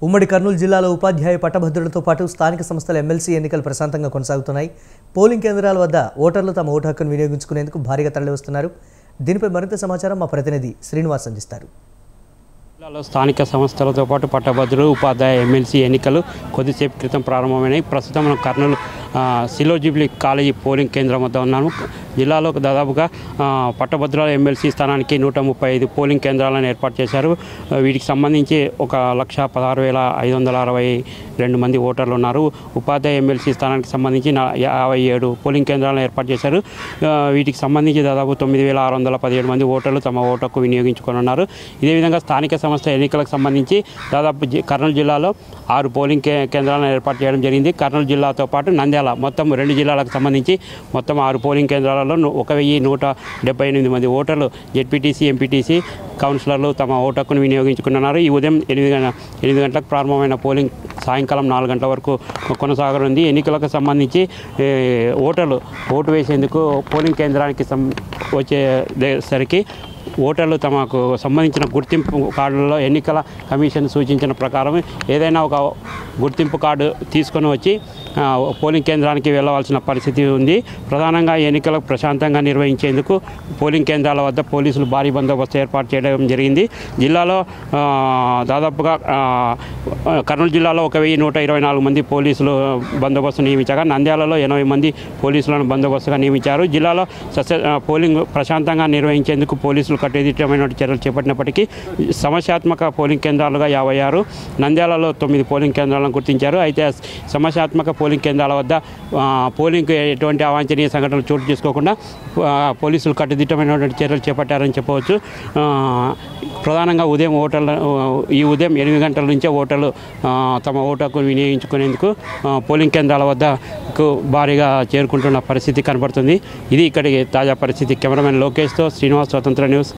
ఉమ్మడి కర్నూలు జిల్లాలో ఉపాధ్యాయ పట్టభద్రులతో పాటు స్థానిక సంస్థల ఎమ్మెల్సీ ఎన్నికలు ప్రశాంతంగా కొనసాగుతున్నాయి పోలింగ్ కేంద్రాల వద్ద ఓటర్లు తమ ఓటు హక్కును వినియోగించుకునేందుకు భారీగా తరలివస్తున్నారు దీనిపై మరింత సమాచారం మా ప్రతినిధి శ్రీనివాస్ అందిస్తారు జిల్లాలో స్థానిక సంస్థలతో పాటు పట్టభద్రులు ఉపాధ్యాయ ఎమ్మెల్సీ ఎన్నికలు కొద్దిసేపు క్రితం ప్రారంభమైనాయి ప్రస్తుతం మనం కర్నూలు ఆ, సిలో జూబ్లీ కాలేజీ పోలింగ్ కేంద్రం వద్ద ఉన్నాము జిల్లాలో దాదాపుగా ఆ, పట్టభద్రుల ఎమ్మెల్సీ స్థానానికి నూట ముప్పై ఐదు పోలింగ్ కేంద్రాలను ఏర్పాటు చేశారు ఆ, వీటికి సంబంధించి ఒక లక్ష పదహారు వేల ఐదు వందల అరవై రెండు మంది ఓటర్లు ఉన్నారు ఉపాధ్యాయ ఎమ్మెల్సీ స్థానానికి సంబంధించి నా- యాభై ఏడు పోలింగ్ కేంద్రాలను ఏర్పాటు చేశారు ఆ, వీటికి సంబంధించి దాదాపు తొమ్మిది వేల ఆరు వందల పదిహేడు మంది ఓటర్లు తమ ఓటుకు వినియోగించుకొని ఉన్నారు ఇదే విధంగా స్థానిక సంస్థ ఎన్నికలకు సంబంధించి దాదాపు జి- కర్నూలు జిల్లాలో ఆరు పోలింగ్ కే కేంద్రాలను ఏర్పాటు చేయడం జరిగింది కర్నూలు జిల్లాతో పాటు నంద్యాల మొత్తం రెండు జిల్లాలకు సంబంధించి మొత్తం ఆరు పోలింగ్ కేంద్రాలలో ను- ఒక వెయ్యి నూట డెబ్బై ఎనిమిది మంది ఓటర్లు జెడ్పీటీసీ ఎంపీటీసీ కౌన్సిలర్లు తమ ఓటు హక్కును వినియోగించుకున్నారు ఈ ఉదయం ఎనిమిది గంట ఎనిమిది గంటలకు ప్రారంభమైన పోలింగ్ సాయంకాలం నాలుగు గంటల వరకు కొనసాగనుంది ఎన్నికలకు సంబంధించి ఏ, ఓటర్లు ఓటు వేసేందుకు పోలింగ్ కేంద్రానికి సం వచ్చేసరికి ఓటర్లు తమకు సంబంధించిన గుర్తింపు కార్డులలో ఎన్నికల కమిషన్ సూచించిన ప్రకారం ఏదైనా ఒక గుర్తింపు కార్డు తీసుకొని వచ్చి ఆ, పోలింగ్ కేంద్రానికి వెళ్ళవలసిన పరిస్థితి ఉంది ప్రధానంగా ఈ ఎన్నికలకు ప్రశాంతంగా నిర్వహించేందుకు పోలింగ్ కేంద్రాల వద్ద పోలీసులు భారీ బందోబస్తు ఏర్పాటు చేయడం జరిగింది జిల్లాలో ఆ, దాదాపుగా ఆ, కర్నూలు జిల్లాలో ఒక వెయ్యి నూట ఇరవై నాలుగు మంది పోలీసులు బందోబస్తు నియమించగా నంద్యాలలో ఎనభై మంది పోలీసులను బందోబస్తుగా నియమించారు జిల్లాలో సస్య ఆ, పోలింగ్ ప్రశాంతంగా నిర్వహించేందుకు పోలీసులు కట్టుదిట్టమైన చర్యలు చేపట్టినప్పటికీ సమస్యాత్మక పోలింగ్ కేంద్రాలుగా యాభై ఆరు నంద్యాలలో తొమ్మిది పోలింగ్ కేంద్రాలను గుర్తించారు అయితే ఆ సమస్యాత్మక పోలింగ్ కేంద్రాల వద్ద ఆ, పోలింగ్ ఎటువంటి అవాంఛనీయ సంఘటనలు చోటు చేసుకోకుండా ఆ, పోలీసులు కట్టుదిట్టమైనటువంటి చర్యలు చేపట్టారని చెప్పవచ్చు ఆ, ప్రధానంగా ఉదయం ఓటర్ల ఈ ఉదయం ఎనిమిది గంటల నుంచే ఓటర్లు ఆ, తమ ఓటు హక్కును వినియోగించుకునేందుకు ఆ, పోలింగ్ కేంద్రాల వద్దకు భారీగా చేరుకుంటున్న పరిస్థితి కనబడుతుంది ఇది ఇక్కడి తాజా పరిస్థితి కెమెరామెన్ లోకేష్తో శ్రీనివాస్ స్వతంత్ర న్యూస్